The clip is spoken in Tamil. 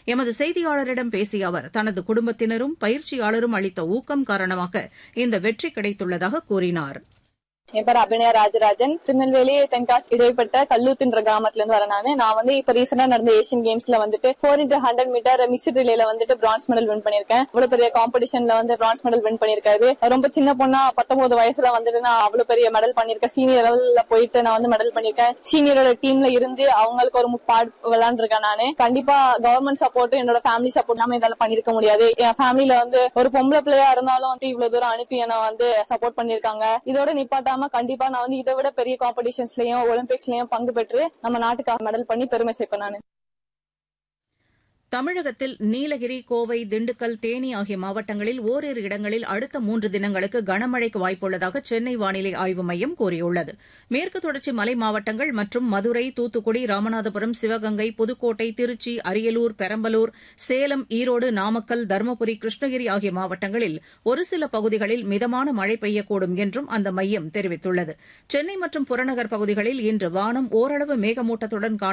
எமது செய்தியாளரிடம் பேசிய அவர் தனது குடும்பத்தினரும் பயிற்சியாளரும் அளித்த ஊக்கம் காரணமாக இந்த வெற்றி கிடைத்துள்ளதாக கூறினார் என் பேர் அபிநயா ராஜராஜன் திருநெல்வேலி தென்காசி இடைப்பட்ட கல்லூத்துன்ற கிராமத்துல இருந்து வரேன் நானு நான் வந்து இப்ப ரீசெண்டா நடந்த ஏசியன் கேம்ஸ்ல வந்துட்டு four into hundred metre mixed ரிலேல வந்துட்டு பிரான்ஸ் மெடல் வின் பண்ணிருக்கேன் இவ்வளவு பெரிய காம்படிஷன்ல வந்து பிரான்ஸ் மெடல் வின் பண்ணிருக்காரு ரொம்ப சின்ன பொண்ணா பத்தொன்பது வயசுல வந்துட்டு நான் அவ்வளவு பெரிய மெடல் பண்ணிருக்கேன் சீனியர் லெவல்ல போயிட்டு நான் வந்து மெடல் பண்ணிருக்கேன் சீனியரோட டீம்ல இருந்து அவங்களுக்கு ஒரு பாட் விளையாண்டுருக்கேன் நானு கண்டிப்பா கவர்மெண்ட் சப்போர்ட் என்னோட ஃபேமிலி சப்போர்ட் நாம இதால பண்ணிருக்க முடியாது என் ஃபேமிலில வந்து ஒரு பொம்பளை பிள்ளையா இருந்தாலும் வந்து இவ்வளவு தூரம் அனுப்பி என்ன வந்து சப்போர்ட் பண்ணிருக்காங்க இதோட நிப்பாட்டாம கண்டிப்பா நான் வந்து இதை விட பெரிய காம்படிஷன்ஸ்லயும் ஒலிம்பிக்ஸ்லயும் பங்கு பெற்று நம்ம நாட்டுக்கு மெடல் பண்ணி பெருமை சேர்ப்பேன் நானு தமிழகத்தில் நீலகிரி கோவை திண்டுக்கல் தேனி ஆகிய மாவட்டங்களில் ஓரிரு இடங்களில் அடுத்த மூன்று தினங்களுக்கு கனமழைக்கு வாய்ப்புள்ளதாக சென்னை வானிலை ஆய்வு மையம் கூறியுள்ளது மேற்கு தொடர்ச்சி மலை மாவட்டங்கள் மற்றும் மதுரை தூத்துக்குடி ராமநாதபுரம் சிவகங்கை புதுக்கோட்டை திருச்சி அரியலூர் பெரம்பலூர் சேலம் ஈரோடு நாமக்கல் தருமபுரி கிருஷ்ணகிரி ஆகிய மாவட்டங்களில் ஒரு சில பகுதிகளில் மிதமான மழை பெய்யக்கூடும் என்றும் அந்த மையம் தெரிவித்துள்ளது சென்னை மற்றும் புறநகர் பகுதிகளில் இன்று வானம் ஓரளவு மேகமூட்டத்துடன் காண